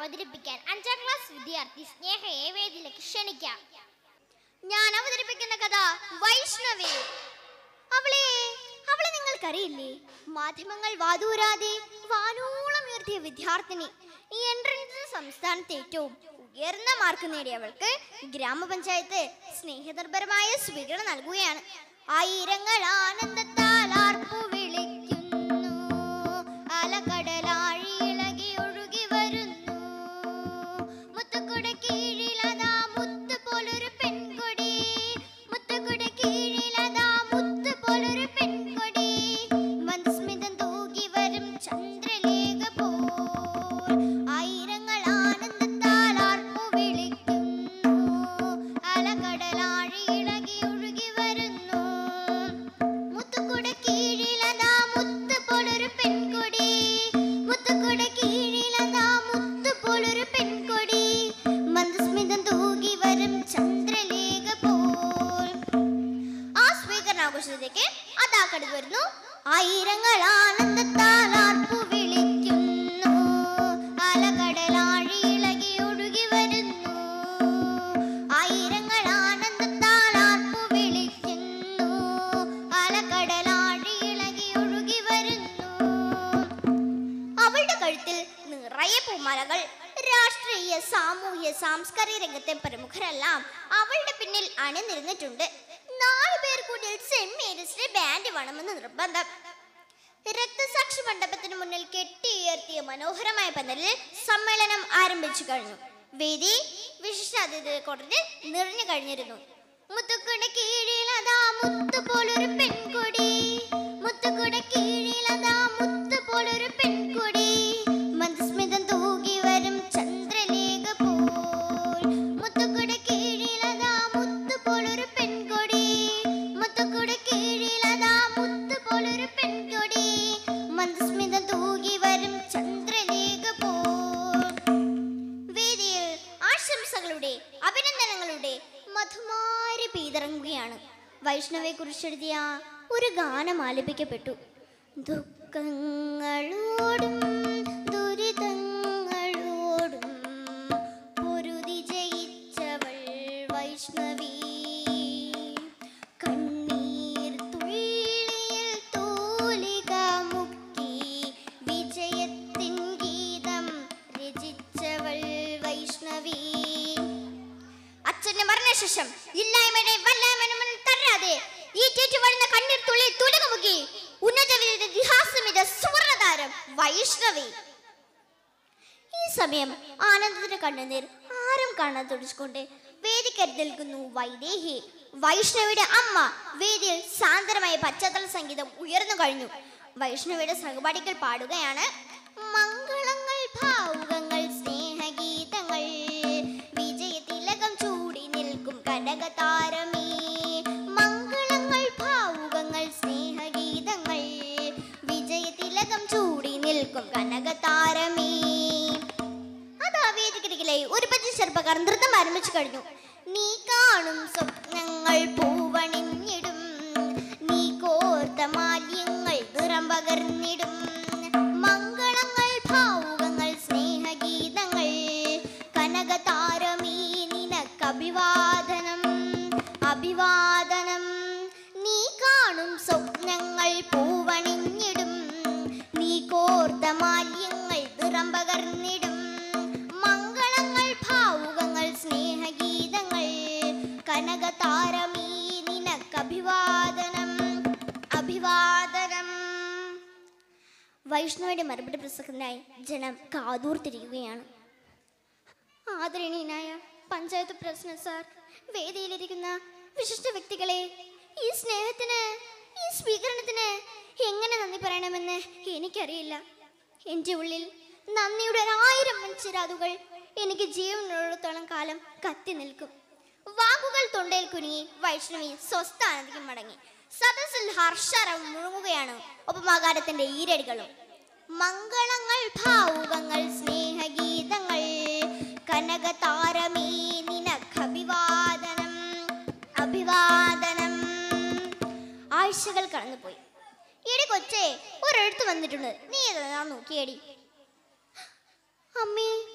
അവതരിപ്പിക്കാൻ അഞ്ചാം ക്ലാസ് വിദ്യാർത്ഥി സ്നേഹയെ വേദിയിലേക്ക് ക്ഷണിക്കാം ഞാൻ അവതരിപ്പിക്കുന്ന കഥ വൈഷ്ണവി അവളെ അവളെ നിങ്ങൾക്കറിയില്ലേ മാധ്യമങ്ങൾ വാതൂരാതെ വാനോളം ഉയർത്തിയ വിദ്യാർത്ഥിനി ഈ എൻട്രൻസ് സംസ്ഥാനത്ത് ഏറ്റവും ഉയർന്ന മാർക്ക് നേടിയവൾക്ക് ഗ്രാമപഞ്ചായത്ത് സ്നേഹനിർഭരമായ സ്വീകരണം നൽകുകയാണ് ആയിരങ്ങൾ ആനന്ദത്താൽ ആർപ്പു വിളിക്കുന്നു അലകടലാഴി ഇളകി ഒഴുകി വരുന്നു മുത്തുക്കുട കീഴിലതാ മുത്ത് പോലൊരു പെൺകൊടി മുത്തുക്കുട കീഴിലതാ മുത്ത് പോലൊരു പെൺകൊടി മന്ദസ്മിതം തൂകി വരും ചന്ദ്രലേഖ പോൽ ആയിരങ്ങൾ ആനന്ദത്താൽ ആർപ്പു വിളിക്കുന്നു അലകടലാഴി ഇളകി ഒഴുകി വരുന്നു മുത്തുക്കുട കീഴിലതാ മുത്ത് പോലൊരു പെൺകൊടി മുത്തുക്കുട കീഴിലതാ മുത്ത് പോലൊരു പെൺകൊടി മന്ദസ്മിതം തൂകി വരും ചന്ദ്രലേഖ പോൽ ആ സ്വീകരണാഘോഷത്തിലേക്ക് അതാ കടന്നു വരുന്നു ആയിരങ്ങൾ ആനന്ദത്താൽ ആർപ്പു വിളിക്കുന്നു അലകടലാഴി ഇളകി ഒഴുകി വരുന്നു ആയിരങ്ങൾ ആനന്ദത്താൽ ആർപ്പു വിളിക്കുന്നു അലകടലാഴി ഇളകി ഒഴുകി വരുന്നു അവളുടെ കഴുത്തിൽ നിറയെ പൂമാലകൾ രാഷ്ട്രീയ സാമൂഹ്യ സാംസ്കാരിക രംഗത്തെ പ്രമുഖരെല്ലാം അവളുടെ പിന്നിൽ അണിനിരന്നിട്ടുണ്ട് നാലു പേർ കൂടി സെന്റ് മേരീസിലെ ബാൻഡ് വേണമെന്ന് നിർബന്ധം രക്തസാക്ഷി മണ്ഡപത്തിന് മുന്നിൽ കെട്ടിയുയർത്തിയ മനോഹരമായ പന്തലിൽ സമ്മേളനം ആരംഭിച്ചു കഴിഞ്ഞു വേദി വിശിഷ്ടാതിഥി കൊണ്ടിട്ട് നിറഞ്ഞു കഴിഞ്ഞിരുന്നു മുത്തുക്കുട കീഴിലതാ മുത്തു പോലൊരു പെൺകൊടി മുത്തുക്കുട കീഴിലതാ മുത്തു പോലൊരു പെൺകൊടി മന്ദസ്മിതം തൂകി വരും ചന്ദ്രലേഖ പോൽ മുത്തുക്കുട കീഴിലതാ മുത്തു പോലൊരു പെൺകൊടി മുത്തുക്കുട കീഴിലതാ മുത്തു പോലൊരു പെൺകൊടി മന്ദസ്മിതം തൂകി വരും ചന്ദ്രലേഖ പോൽ വേദിയിൽ ആശംസകളുടെ അഭിനന്ദനങ്ങളുടെ മധുമാരി പീതിറങ്ങുകയാണ് വൈഷ്ണവെ കുറിച്ചെഴുതിയ ഒരു ഗാനം ആലപിക്കപ്പെട്ടു ദുഃഖങ്ങളോടും ദുരിതങ്ങളോടും പൊരുതി ജയിച്ചവൾ വൈഷ്ണവി കണ്ണീർ തുള്ളിയിൽ തൂലിക മുക്കി വിജയത്തിൻ ഗീതം രചിച്ചവൾ വൈഷ്ണവി അച്ഛന്റെ മരണശേഷം ഇല്ലായ്മയുടെ വല്ലായ്മനും തരാതെ ഈ ചേച്ചു വരുന്ന കണ്ണീർ തുള്ളി തുലകമുക്കി ഉന്നത ഇതിഹാസമിത സുവർണതാരം വൈഷ്ണവി ഈ സമയം ആനന്ദത്തിന്റെ കണ്ണുനീർ ആരും കാണാൻ തുടിച്ചുകൊണ്ട് വേദിക്കരിൽ നിൽക്കുന്നു വൈദേഹി വൈഷ്ണവിയുടെ അമ്മ വേദിയിൽ സാന്ദ്രമായ പശ്ചാത്തല സംഗീതം ഉയർന്നു കഴിഞ്ഞു വൈഷ്ണവിയുടെ സഹപാഠികൾ പാടുകയാണ് മംഗളങ്ങൾ ഭാവുകങ്ങൾ സ്നേഹഗീതങ്ങൾ വിജയതിലകം ചൂടി നിൽക്കും കനകതാരമേ മംഗളങ്ങൾ ഭാവുകങ്ങൾ സ്നേഹഗീതങ്ങൾ വിജയതിലകം ചൂടി നിൽക്കും കനകതാരമേ അതാ വേദിക്കരികിലെ ഒരു പച്ച ചെറുപ്പക്കാർ നൃത്തം ആരംഭിച്ചു കഴിഞ്ഞു നീ കാണും സ്വപ്നങ്ങൾ പൂവണിഞ്ഞിടും നീ കോർത്ത മാലിന്യങ്ങൾ നിറം പകർന്നിടും മംഗളങ്ങൾ ഭാവുകങ്ങൾ സ്നേഹഗീതങ്ങൾ കനകതാരമീ നിനക്ക് അഭിവാദനം അഭിവാദനം നീ കാണും സ്വപ്നങ്ങൾ പൂവണിഞ്ഞിടും നീ കോർത്ത മാലിന്യങ്ങൾ നിറം പകർന്നിടും മംഗളങ്ങൾ ഭാവുകങ്ങൾ സ്നേഹഗീതങ്ങൾ കനകതാരമീ നിനക്ക് അഭിവാദനം അഭിവാദനം വൈഷ്ണവയുടെ മറുപടി പ്രസംഗത്തിനായി ജനം കാതൂർത്തിരിക്കുകയാണ് ആദരണീയനായ പഞ്ചായത്ത് പ്രസിഡന്റ് സാർ വേദിയിലിരിക്കുന്ന വിശിഷ്ട വ്യക്തികളെ ഈ സ്നേഹത്തിന് ഈ സ്വീകരണത്തിന് എങ്ങനെ നന്ദി പറയണമെന്ന് എനിക്കറിയില്ല എൻ്റെ ഉള്ളിൽ നന്ദിയുടെ ഒരായിരം മനുഷ്യരാതുകൾ എനിക്ക് ജീവനുള്ളിടത്തോളം കാലം കത്തി നിൽക്കും വാക്കുകൾ തൊണ്ടയിൽ കുരുങ്ങി വൈഷ്ണവി സ്വസ്ഥാനത്തേക്ക് മടങ്ങി സദസ്സിൽ ഹർഷരം മുഴുങ്ങുകയാണ് ഉപമാകാരത്തിന്റെ ഈരടികളും മംഗളങ്ങൾ ഭാവുകങ്ങൾ സ്നേഹഗീതങ്ങൾ കനകതാരമേ നിനക്കഭിവാദനം അഭിവാദനം ആഴ്ചകൾ കടന്നുപോയി എടി കൊച്ചേ ഒരെഴുത്ത് വന്നിട്ടുണ്ട് നീ ഏതാ നോക്കിയേടി അമ്മേ